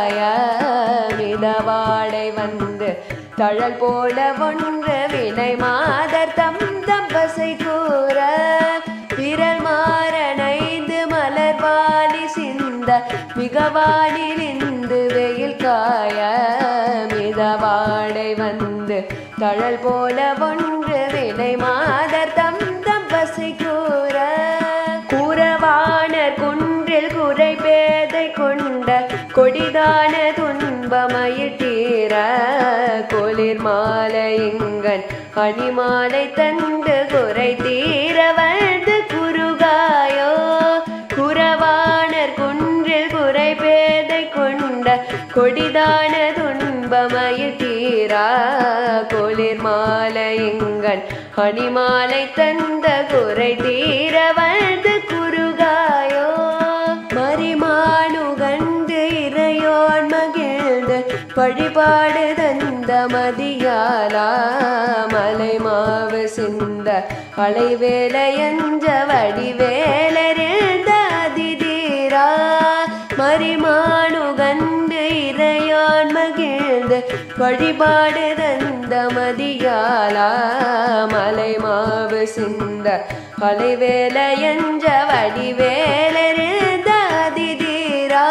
குருகாய மிதவாடை வந்து தழல் போல ஒன்று வினை மாதர் தம் தம்பசை கூற விரல் மாறனைந்து மலர்வாலி சிந்த மிகவானிலிந்து வெயில் காய மிதவாடை வந்து தழல் போல ஒன்று வினை மாதர் தம் தம்பசை கூற கூறவானர் குன்றில் குறை பேதை கொண்ட கொடிதான துன்பமயில் தீர குளிர் மாலையுங்கன் அணிமாலை தந்து குறை தீர வந்து குருகாயோ குறவானர் குன்றில் குறை பேதை கொண்ட கொடிதான துன்பமயில் தீரா குளிர் மாலையுங்கன் அணிமாலை தந்த குறை தீர வந்து குருகாயோ மரிமானுகந்து இறையோன் மகிழ்ந்து வழிபாடு தந்த மதியாலா மலை மாவு சிந்த அலைவேலையஞ்ச வடிவேலறிந்த அதிதீரா மரிமானுகந்து இறையான் மகிழ்ந்து வழிபாடு தந்த மதியாலா மலை மாவு சிந்த அலைவேலையஞ்ச வடிவேலறிந்த அதிதீரா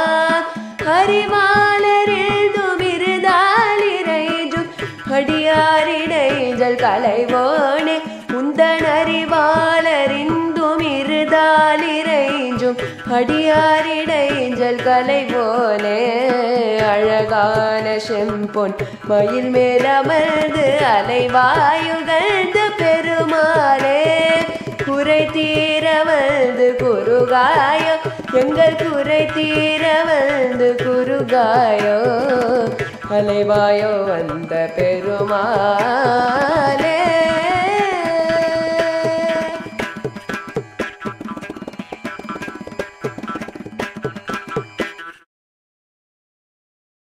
அறிவாளரிதும் இருதாலிரைஜும் அடியாரிடைஞ்சல் கலைவோனே உந்தன் அறிவாளரிந்தும் இருதாலிரைஞ்சும் அடியாரிடைஞ்சல் கலை போலே அழகான செம்பொன் மயில் மேல் அமர்ந்து அலைவாயுகழ்ந்து பெருமாளே குறை தீர வந்து குருகாயோ எங்கள் குறை தீர வந்து குருகாயோ அலைவாயோ வந்த பெருமாளே